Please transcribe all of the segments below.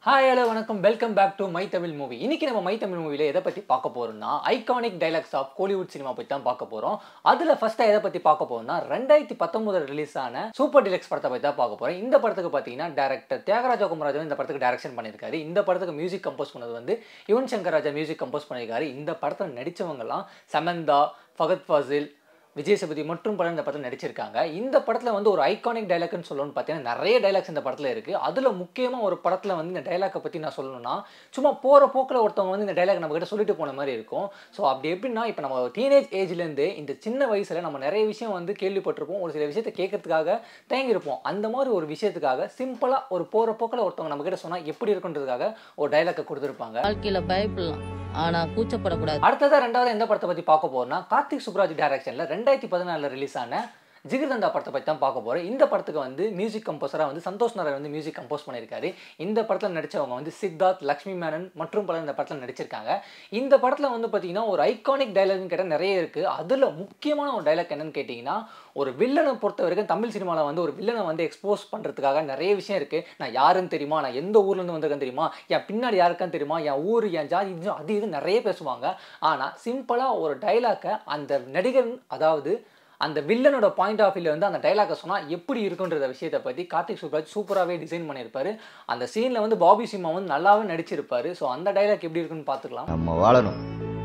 hi hello வணக்கம் welcome back to my Tamil movie இன்னைக்கு நம்ம மை தமிழ் மூவியில் எதை பற்றி பார்க்க போறோம்னா iconic dialogues of Kollywood cinema பற்றி தான் பார்க்க போகிறோம் அதில் ஃபஸ்ட்டாக எதை பற்றி பார்க்க போறோம்னா ரெண்டாயிரத்தி பத்தொன்பதில் ரிலீஸ் ஆன சூப்பர் டிலக்ஸ் படத்தை பற்றி தான் பார்க்க போகிறோம் இந்த படத்துக்கு பார்த்தீங்கன்னா டேரக்டர் தியாகராஜ குமராஜன் இந்த படத்துக்கு டைரக்ஷன் பண்ணியிருக்காரு இந்த படத்துக்கு மியூசிக் கம்போஸ் பண்ணது வந்து யுவன் சங்கர் ராஜா மியூசிக் கம்போஸ் பண்ணியிருக்காரு இந்த படத்தில் நடித்தவங்கலாம் சமந்தா ஃபகத் ஃபாசில் விஜய் சேதுபதி மற்றும் பலர் இந்த படத்தில் நடிச்சிருக்காங்க இந்த படத்தில் வந்து ஒரு ஐகானிக் டைலாக்னு சொல்லணும்னு பார்த்தீங்கன்னா நிறைய டைலாக்ஸ் இந்த படத்தில் இருக்குது அதில் முக்கியமாக ஒரு படத்தில் வந்து இந்த டைலாக்கை பற்றி நான் சொல்லணும்னா சும்மா போகிற போக்கில் ஒருத்தவங்க வந்து இந்த டைலாக் நம்ம கிட்ட சொல்லிட்டு போன மாதிரி இருக்கும் ஸோ அப்படி எப்படின்னா இப்போ நம்ம டீனேஜ் ஏஜ்லேருந்து இந்த சின்ன வயசில் நம்ம நிறைய விஷயம் வந்து கேள்விப்பட்டிருப்போம் ஒரு சில விஷயத்தை கேட்கறதுக்காக தயங்கியிருப்போம் அந்த மாதிரி ஒரு விஷயத்துக்காக சிம்பிளாக ஒரு போகிற போக்கில் ஒருத்தவங்க நம்ம கிட்ட சொன்னால் எப்படி இருக்குன்றதுக்காக ஒரு டைலாக்கை கொடுத்துருப்பாங்க வாழ்க்கையில பயப்படலாம் ஆனா கூச்சப்படக்கூடாது அடுத்ததா ரெண்டாவது எந்த படத்தை பத்தி பார்க்க போறோம்னா கார்த்திக் சுப்ராஜ் டைரக்ஷன்ல ரெண்டாயிரத்தி பதினாலில் ரிலீஸ் ஆன ஜிகிர்தண்டா படத்தை பற்றி தான் பார்க்க போகிறோம் இந்த படத்துக்கு வந்து மியூசிக் கம்போசராக வந்து சந்தோஷ் நாராயண் வந்து மியூசிக் கம்போஸ் பண்ணியிருக்காரு இந்த படத்தில் நடித்தவங்க வந்து சித்தார்த் லக்ஷ்மி மேனன் மற்றும் பலர் இந்த படத்தில் நடிச்சிருக்காங்க இந்த படத்தில் வந்து பார்த்தீங்கன்னா ஒரு ஐகானிக் டைலாக்னு கேட்டால் நிறைய இருக்குது அதில் முக்கியமான ஒரு டைலாக் என்னன்னு கேட்டிங்கன்னா ஒரு வில்லனை பொறுத்த வரைக்கும் தமிழ் சினிமாவில் வந்து ஒரு வில்லனை வந்து எக்ஸ்போஸ் பண்ணுறதுக்காக நிறைய விஷயம் இருக்குது நான் யாருன்னு தெரியுமா நான் எந்த ஊர்லேருந்து வந்திருக்கேன் தெரியுமா என் பின்னாடி யாருக்கான்னு தெரியுமா என் ஊர் என் ஜாதி இது அது இது நிறைய பேசுவாங்க ஆனால் சிம்பிளாக ஒரு டைலாக்கை அந்த நடிகர் அதாவது அந்த வில்லனோட பாயிண்ட் ஆஃப் வியூல வந்து அந்த டைலாக்கை சொன்னால் எப்படி இருக்குன்ற விஷயத்தை பற்றி கார்த்திக் சுப்ராஜ் சூப்பராகவே டிசைன் பண்ணியிருப்பாரு அந்த சீனில் வந்து பாபி சிம்மா வந்து நல்லாவே நடிச்சிருப்பாரு ஸோ அந்த டைலாக் எப்படி இருக்குன்னு பார்த்துக்கலாம் நம்ம வாழணும்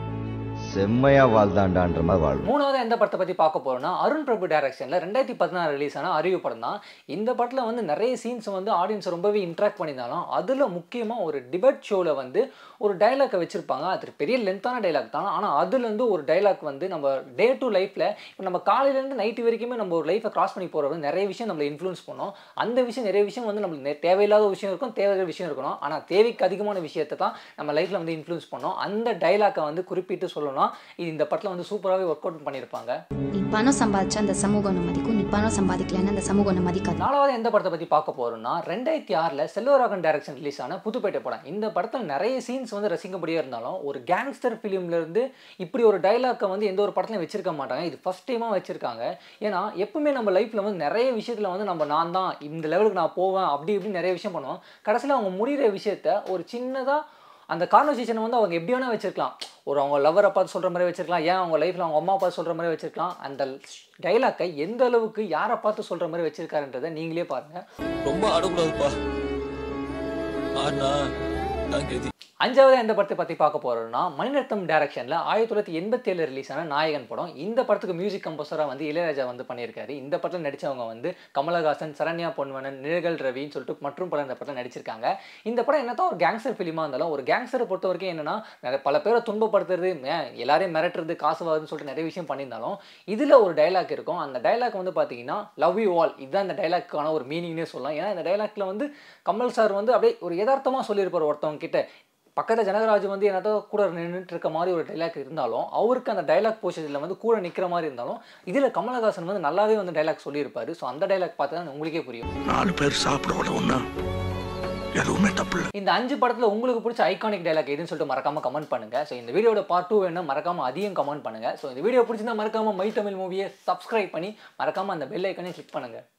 செம்மையா வாழ்தாண்டான்ற மாதிரி வாழணும் மூணாவது எந்த படத்தை பற்றி பார்க்க போறோம்னா அருண் பிரபு டைரக்ஷனில் ரெண்டாயிரத்தி பதினாறு ரிலீஸ் ஆன அறிவு படம் தான் இந்த படத்தில் வந்து நிறைய சீன்ஸ் வந்து ஆடியன்ஸ் ரொம்பவே இன்ட்ராக்ட் பண்ணியிருந்தாலும் அதில் முக்கியமாக ஒரு டிபேட் ஷோவில் வந்து ஒரு டைலாக்கை வச்சுருப்பாங்க அது பெரிய லென்த்தான டைலாக் தான் ஆனால் அதுலேருந்து ஒரு டைலாக் வந்து நம்ம டே டு லைஃப்பில் இப்போ நம்ம காலையிலேருந்து நைட்டு வரைக்குமே நம்ம ஒரு லைஃப்பை கிராஸ் பண்ணி போகிறது நிறைய விஷயம் நம்மளை இன்ஃப்ளூன்ஸ் பண்ணோம் அந்த விஷயம் நிறைய விஷயம் வந்து நம்மளுக்கு நெ- தேவையில்லாத விஷயம் இருக்கும் தேவையான விஷயம் இருக்கணும் ஆனால் தேவைக்கு அதிகமான விஷயத்தை தான் நம்ம லைஃப்பில் வந்து இன்ஃப்ளூன்ஸ் பண்ணோம் அந்த டைலாக்கை வந்து குறிப்பிட்டு சொல்லணும்னா இது இந்த படத்தில் வந்து சூப்பராகவே ஒர்க் அவுட் பண்ணியிருப்பாங்க நீ பணம் சம்பாதிச்சா அந்த சமூகம் உன்னை மதிக்கும் நீ பணம் சம்பாதிக்கலைன்னா அந்த சமூகம் உன்னை மதிக்காது நாலாவது எந்த படத்தை பற்றி பார்க்க போறோம்னா ரெண்டாயிரத்தி ஆறில் செல்வராகன் டைரக்ஷன் ரிலீஸ் ஆன புதுப்பேட்டை படம் இந்த படத்தில் நிறைய சீன்ஸ் வந்து ரசிக்கும்படியாக இருந்தாலும் ஒரு கேங்ஸ்டர் ஃபிலிம்ல இருந்து இப்படி ஒரு டைலாக்கை வந்து எந்த ஒரு படத்துலையும் வச்சிருக்க மாட்டாங்க இது ஃபர்ஸ்ட் டைமாக வச்சிருக்காங்க ஏன்னா எப்பவுமே நம்ம லைஃப்பில் வந்து நிறைய விஷயத்தில் வந்து நம்ம நான் தான் இந்த லெவலுக்கு நான் போவேன் அப்படி இப்படி நிறைய விஷயம் பண்ணுவோம் கடைசியில் அவங்க முடிகிற விஷயத்த ஒரு சின்னதாக அந்த கான்வர்சேஷனை வந்து அவங்க எப்படி வேணால் வச்சிருக்கலாம் ஒரு அவங்க லவ்வரை பார்த்து சொல்கிற மாதிரி வச்சிருக்கலாம் ஏன் அவங்க லைஃப்பில் அவங்க அம்மா பார்த்து சொல்கிற மாதிரி வச்சிருக்கலாம் அந்த டைலாக்கை எந்த அளவுக்கு யாரை பார்த்து சொல்கிற மாதிரி வச்சிருக்காருன்றதை நீங்களே பாருங்கள் ரொம்ப ஆடக்கூடாதுப்பா ஆனா நான் கதி அஞ்சாவது எந்த படத்தை பற்றி பார்க்க போகிறோம்னா மணிரத்னம் டைரக்ஷனில் ஆயிரத்தி தொள்ளாயிரத்தி எண்பத்தி ஏழு ரிலீஸ் ஆன நாயகன் படம் இந்த படத்துக்கு மியூசிக் கம்போசராக வந்து இளையராஜா வந்து பண்ணியிருக்காரு இந்த படத்தில் நடித்தவங்க வந்து கமலஹாசன் சரண்யா பொன்வனன் நிழல் ரவின்னு சொல்லிட்டு மற்றும் பலர் இந்த படத்தில் நடிச்சிருக்காங்க இந்த படம் என்னதான் ஒரு கேங்ஸ்டர் ஃபிலிமாக இருந்தாலும் ஒரு கேங்ஸ்டரை பொறுத்த வரைக்கும் என்னன்னா நிறைய பல பேரை துன்பப்படுத்துறது ஏன் எல்லாரையும் மிரட்டுறது காசு வாங்குதுன்னு சொல்லிட்டு நிறைய விஷயம் பண்ணியிருந்தாலும் இதில் ஒரு டைலாக் இருக்கும் அந்த டைலாக் வந்து பார்த்தீங்கன்னா லவ் யூ ஆல் இதுதான் இந்த டைலாக்கான ஒரு மீனிங்னே சொல்லலாம் ஏன்னா இந்த டைலாக்ல வந்து கமல் சார் வந்து அப்படியே ஒரு யதார்த்தமாக சொல்லியிருப்பார் ஒருத்தவங்க கிட்ட பக்கத்தில் ஜனகராஜ் வந்து என்னதோ கூட நின்றுட்டு இருக்க மாதிரி ஒரு டைலாக் இருந்தாலும் அவருக்கு அந்த டைலாக் பொசிஷனில் வந்து கூட நிற்கிற மாதிரி இருந்தாலும் இதில் கமலஹாசன் வந்து நல்லாவே வந்து டைலாக் சொல்லியிருப்பாரு ஸோ அந்த டைலாக் பார்த்தா தான் உங்களுக்கே புரியும் நாலு பேர் சாப்பிட விடவும்னா எதுவுமே தப்பு இல்லை இந்த அஞ்சு படத்தில் உங்களுக்கு பிடிச்ச ஐகானிக் டைலாக் எதுன்னு சொல்லிட்டு மறக்காம கமெண்ட் பண்ணுங்க ஸோ இந்த வீடியோட பார்ட் டூ வேணும் மறக்காம அதையும் கமெண்ட் பண்ணுங்க ஸோ இந்த வீடியோ பிடிச்சிருந்தா மறக்காம மை தமிழ் மூவியை சப்ஸ்கிரைப் பண்ணி மறக்காம அந்த பெல் ஐக்கனையும் கிளிக் பண்ணுங்க